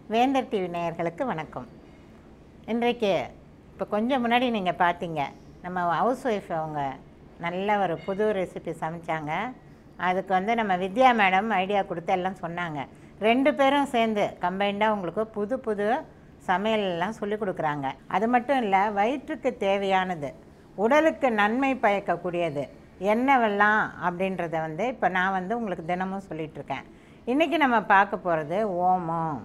வேந்தர் டிவி நேயர்களுக்கு வணக்கம் இன்றைக்கு இப்போ கொஞ்சம் முன்னாடி நீங்கள் பார்த்தீங்க நம்ம ஹவுஸ் ஒய்ஃப் அவங்க நல்ல ஒரு புது ரெசிபி சமைச்சாங்க அதுக்கு வந்து நம்ம வித்யா மேடம் ஐடியா கொடுத்து எல்லாம் சொன்னாங்க ரெண்டு பேரும் சேர்ந்து கம்பைண்டாக உங்களுக்கு புது புது சமையல் எல்லாம் சொல்லி கொடுக்குறாங்க அது மட்டும் இல்லை வயிற்றுக்கு தேவையானது உடலுக்கு நன்மை பயக்கக்கூடியது என்னவெல்லாம் அப்படின்றத வந்து இப்போ நான் வந்து உங்களுக்கு தினமும் சொல்லிட்டு இருக்கேன் இன்றைக்கி நம்ம பார்க்க போகிறது ஓமம்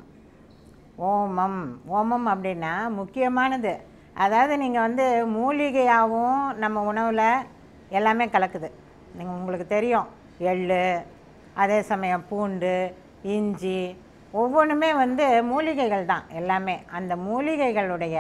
ஓமம் ஓமம் அப்படின்னா முக்கியமானது அதாவது நீங்கள் வந்து மூலிகையாகவும் நம்ம உணவில் எல்லாமே கலக்குது நீங்கள் உங்களுக்கு தெரியும் எள்ளு அதே சமயம் பூண்டு இஞ்சி ஒவ்வொன்றுமே வந்து மூலிகைகள் தான் எல்லாமே அந்த மூலிகைகளுடைய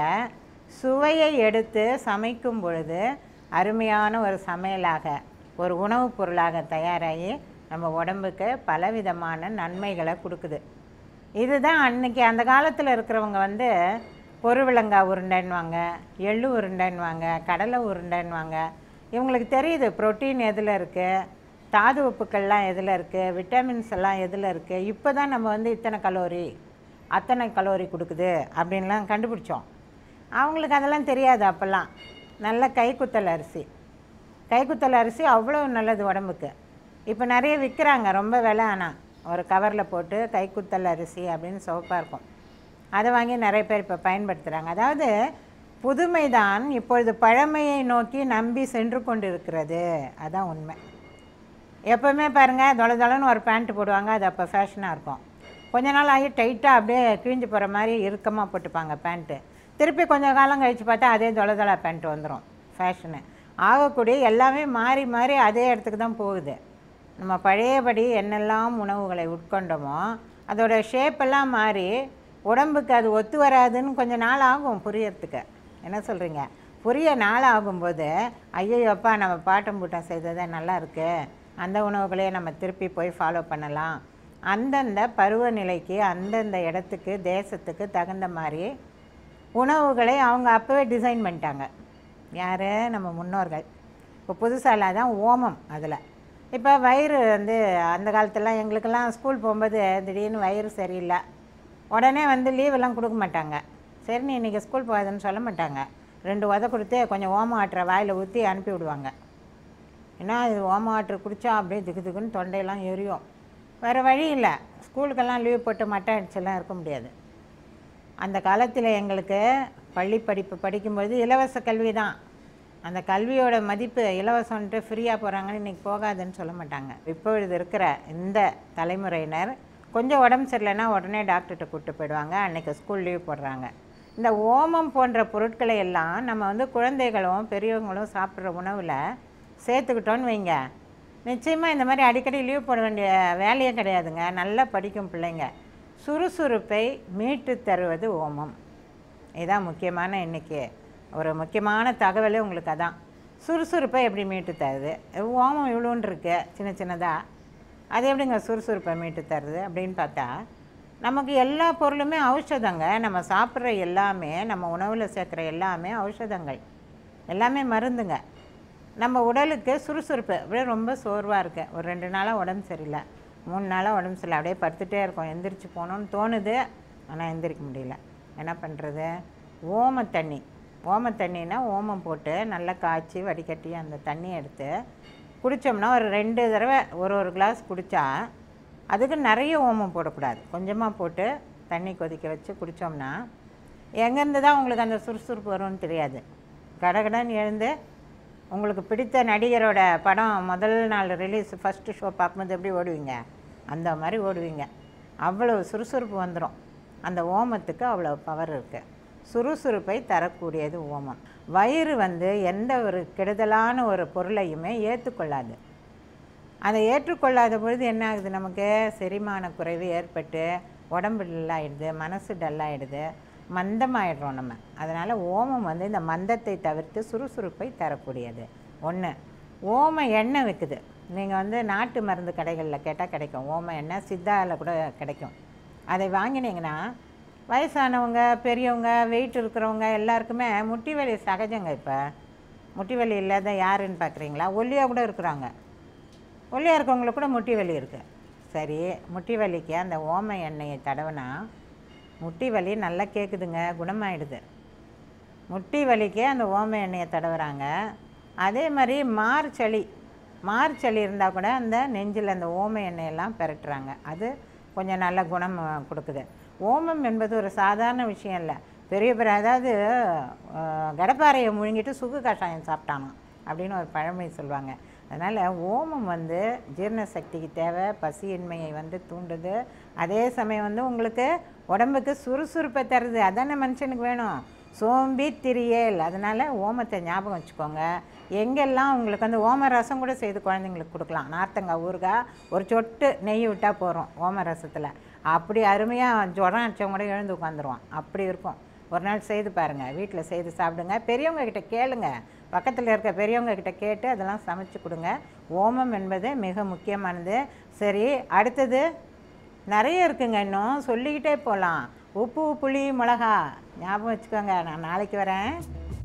சுவையை எடுத்து சமைக்கும் பொழுது அருமையான ஒரு சமையலாக ஒரு உணவுப் பொருளாக தயாராகி நம்ம உடம்புக்கு பலவிதமான நன்மைகளை கொடுக்குது இதுதான் அன்னைக்கு அந்த காலத்தில் இருக்கிறவங்க வந்து பொருவிலங்காய் உருண்டைன்னுவாங்க எள்ளு உருண்டைன்னுவாங்க கடலை உருண்டைன்னுவாங்க இவங்களுக்கு தெரியுது புரோட்டீன் எதில் இருக்குது தாது உப்புக்கள்லாம் எதில் இருக்குது விட்டமின்ஸ் எல்லாம் எதில் இருக்குது இப்போ தான் நம்ம வந்து இத்தனை கலோரி அத்தனை கலோரி கொடுக்குது அப்படின்லாம் கண்டுபிடிச்சோம் அவங்களுக்கு அதெல்லாம் தெரியாது அப்போல்லாம் நல்ல கைக்குத்தல் அரிசி கைக்குத்தல் அரிசி அவ்வளோ நல்லது உடம்புக்கு இப்போ நிறைய விற்கிறாங்க ரொம்ப விலை ஆனால் ஒரு கவரில் போட்டு கைக்குத்தல் அரிசி அப்படின்னு சிவப்பாக இருக்கும் அதை வாங்கி நிறைய பேர் இப்போ பயன்படுத்துகிறாங்க அதாவது புதுமை தான் இப்பொழுது பழமையை நோக்கி நம்பி சென்று கொண்டு இருக்கிறது அதான் உண்மை எப்போவுமே பாருங்கள் தொலை தொலைன்னு ஒரு பேண்ட் போடுவாங்க அது அப்போ ஃபேஷனாக இருக்கும் கொஞ்ச நாள் ஆகி டைட்டாக அப்படியே கிழிஞ்சு போகிற மாதிரி இறுக்கமாக போட்டுப்பாங்க பேண்ட்டு திருப்பி கொஞ்சம் காலம் கழித்து பார்த்தா அதே தொலை தொலை பேண்ட் வந்துடும் ஃபேஷனு ஆகக்கூடிய எல்லாமே மாறி மாறி அதே இடத்துக்கு தான் போகுது நம்ம பழையபடி என்னெல்லாம் உணவுகளை உட்கொண்டோமோ அதோட ஷேப்பெல்லாம் மாறி உடம்புக்கு அது ஒத்து வராதுன்னு கொஞ்சம் நாள் ஆகும் புரியறதுக்கு என்ன சொல்கிறீங்க புரிய நாள் ஆகும்போது ஐயோப்பா நம்ம பாட்டம் பூட்டம் செய்ததே நல்லா இருக்கு அந்த உணவுகளே நம்ம திருப்பி போய் ஃபாலோ பண்ணலாம் அந்தந்த பருவநிலைக்கு அந்தந்த இடத்துக்கு தேசத்துக்கு தகுந்த மாதிரி உணவுகளை அவங்க அப்போவே டிசைன் பண்ணிட்டாங்க யார் நம்ம முன்னோர்கள் இப்போ புதுசால தான் ஓமம் அதில் இப்போ வயிறு வந்து அந்த காலத்துலலாம் எங்களுக்கெல்லாம் ஸ்கூல் போகும்போது திடீர்னு வயிறு சரியில்லை உடனே வந்து லீவெல்லாம் கொடுக்க மாட்டாங்க சரி நீ இன்றைக்கி ஸ்கூல் போகாதுன்னு சொல்ல மாட்டாங்க ரெண்டு உத கொடுத்து கொஞ்சம் ஓமம் ஆட்டுற வாயில் ஊற்றி அனுப்பி விடுவாங்க ஏன்னா இது ஓமம் ஆற்று குடித்தா அப்படியே திக்கு திக்குன்னு தொண்டையெல்லாம் எரியும் வேறு வழி இல்லை ஸ்கூலுக்கெல்லாம் லீவ் போட்டு மட்டை அடிச்செல்லாம் இருக்க முடியாது அந்த காலத்தில் எங்களுக்கு பள்ளி படிப்பு படிக்கும்போது இலவச கல்வி தான் அந்த கல்வியோட மதிப்பு இலவசம்ன்ட்டு ஃப்ரீயாக போகிறாங்கன்னு இன்றைக்கி போகாதுன்னு சொல்ல மாட்டாங்க இப்பொழுது இருக்கிற இந்த தலைமுறையினர் கொஞ்சம் உடம்பு சரியில்லைன்னா உடனே டாக்டர்கிட்ட கூப்பிட்டு போயிடுவாங்க அன்றைக்கி ஸ்கூல் லீவ் போடுறாங்க இந்த ஓமம் போன்ற பொருட்களை எல்லாம் நம்ம வந்து குழந்தைகளும் பெரியவங்களும் சாப்பிட்ற உணவில் சேர்த்துக்கிட்டோன்னு வைங்க நிச்சயமாக இந்த மாதிரி அடிக்கடி லீவ் போட வேண்டிய வேலையே கிடையாதுங்க நல்லா படிக்கும் பிள்ளைங்க சுறுசுறுப்பை மீட்டு தருவது ஓமம் இதுதான் முக்கியமான இன்றைக்கி ஒரு முக்கியமான தகவலே உங்களுக்கு அதான் சுறுசுறுப்பை எப்படி மீட்டு தருது ஓமம் இவ்வளோன்னு இருக்கு சின்ன சின்னதாக அது எப்படிங்க சுறுசுறுப்பை மீட்டு தருது அப்படின்னு பார்த்தா நமக்கு எல்லா பொருளுமே ஔஷதங்க நம்ம சாப்பிட்ற எல்லாமே நம்ம உணவில் சேர்க்குற எல்லாமே ஔஷதங்கள் எல்லாமே மருந்துங்க நம்ம உடலுக்கு சுறுசுறுப்பு அப்படியே ரொம்ப சோர்வாக இருக்கு ஒரு ரெண்டு நாளாக உடம்பு சரியில்லை மூணு நாளாக உடம்பு சரியில்லை அப்படியே படுத்துகிட்டே இருக்கோம் எந்திரிச்சு போகணுன்னு தோணுது ஆனால் எந்திரிக்க முடியல என்ன பண்ணுறது ஓம தண்ணி ஓம தண்ணினா ஓமம் போட்டு நல்லா காய்ச்சி வடிகட்டி அந்த தண்ணியை எடுத்து குடித்தோம்னா ஒரு ரெண்டு தடவை ஒரு ஒரு கிளாஸ் குடித்தா அதுக்கு நிறைய ஓமம் போடக்கூடாது கொஞ்சமாக போட்டு தண்ணி கொதிக்க வச்சு குடித்தோம்னா எங்கேருந்து தான் உங்களுக்கு அந்த சுறுசுறுப்பு வரும்னு தெரியாது கடகடன்னு எழுந்து உங்களுக்கு பிடித்த நடிகரோட படம் முதல் நாள் ரிலீஸ் ஃபஸ்ட்டு ஷோ பார்க்கும்போது எப்படி ஓடுவீங்க அந்த மாதிரி ஓடுவீங்க அவ்வளோ சுறுசுறுப்பு வந்துடும் அந்த ஓமத்துக்கு அவ்வளோ பவர் இருக்குது சுறுசுறுப்பை தரக்கூடியது ஓமம் வயிறு வந்து எந்த ஒரு கெடுதலான ஒரு பொருளையுமே ஏற்றுக்கொள்ளாது அதை ஏற்றுக்கொள்ளாத பொழுது என்ன ஆகுது நமக்கு செரிமான குறைவு ஏற்பட்டு உடம்பு டல்லாகிடுது மனசு டல்லாகிடுது மந்தமாயிடுறோம் நம்ம அதனால் ஓமம் வந்து இந்த மந்தத்தை தவிர்த்து சுறுசுறுப்பை தரக்கூடியது ஒன்று ஓம எண்ணெய் விற்குது நீங்கள் வந்து நாட்டு மருந்து கடைகளில் கேட்டால் கிடைக்கும் ஓம எண்ணெய் சித்தாவில் கூட கிடைக்கும் அதை வாங்கினீங்கன்னா வயசானவங்க பெரியவங்க வெயிட் இருக்கிறவங்க எல்லாருக்குமே முட்டி வலி சகஜங்க இப்போ முட்டி வலி இல்லாத யாருன்னு பார்க்குறீங்களா ஒல்லியாக கூட இருக்கிறாங்க ஒல்லியாக இருக்கவங்களுக்கு கூட முட்டி வலி இருக்குது சரி முட்டி வலிக்கு அந்த ஓம எண்ணெயை தடவினா முட்டி வலி நல்லா கேட்குதுங்க குணமாயிடுது முட்டி வலிக்கே அந்த ஓம எண்ணெயை தடவுறாங்க அதே மாதிரி மார் சளி மார் சளி இருந்தால் கூட அந்த நெஞ்சில் அந்த ஓம எண்ணெயெல்லாம் பெரட்டுறாங்க அது கொஞ்சம் நல்ல குணம் அஹ், கொடுக்குது ஓமம் என்பது ஒரு சாதாரண விஷயம் இல்லை பெரிய பெரிய அதாவது அஹ், கடப்பாறையை முழுங்கிட்டு சுக்கு கஷாயம் சாப்பிட்டானாம் அப்படின்னு ஒரு பழமொழி சொல்லுவாங்க அதனால் ஓமம் வந்து ஜீரண சக்திக்கு தேவை பசியின்மையை வந்து தூண்டுது அதே சமயம் வந்து உங்களுக்கு உடம்புக்கு சுறுசுறுப்பை தருது அதானே மனுஷனுக்கு வேணும் சோம்பி திரியேல் அதனால் ஓமத்தை ஞாபகம் வச்சுக்கோங்க எங்கெல்லாம் உங்களுக்கு வந்து ஓம ரசம் கூட செய்து குழந்தைங்களுக்கு கொடுக்கலாம் நார்த்தங்காய் ஊறுகாய் ஒரு சொட்டு நெய் விட்டால் போகிறோம் ஓம ரசத்தில் அப்படி அருமையாக ஜுரம் அடிச்சவங்க கூட எழுந்து உட்காந்துருவான் அப்படி இருக்கும் ஒரு நாள் செய்து பாருங்கள் வீட்டில் செய்து சாப்பிடுங்க பெரியவங்க கிட்ட கேளுங்க பக்கத்தில் இருக்க பெரியவங்க கிட்ட கேட்டு அதெல்லாம் சமைச்சு கொடுங்க ஓமம் என்பது மிக முக்கியமானது சரி அடுத்தது நிறைய இருக்குங்க இன்னும் சொல்லிக்கிட்டே போகலாம் உப்பு புளி மிளகா ஞாபகம் வச்சுக்கோங்க நான் நாளைக்கு வரேன்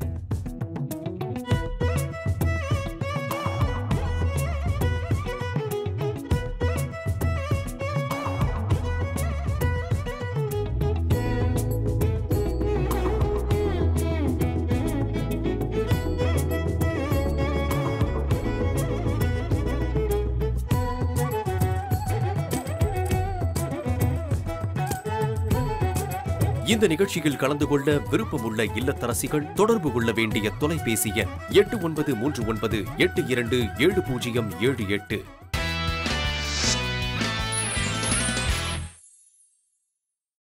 இந்த நிகழ்ச்சியில் கலந்து கொள்ள விருப்பமுள்ள இல்லத்தரசிகள் தொடர்பு கொள்ள வேண்டிய தொலைபேசி எண் எட்டு ஒன்பது மூன்று ஒன்பது எட்டு இரண்டு ஏழு பூஜ்ஜியம் ஏழு எட்டு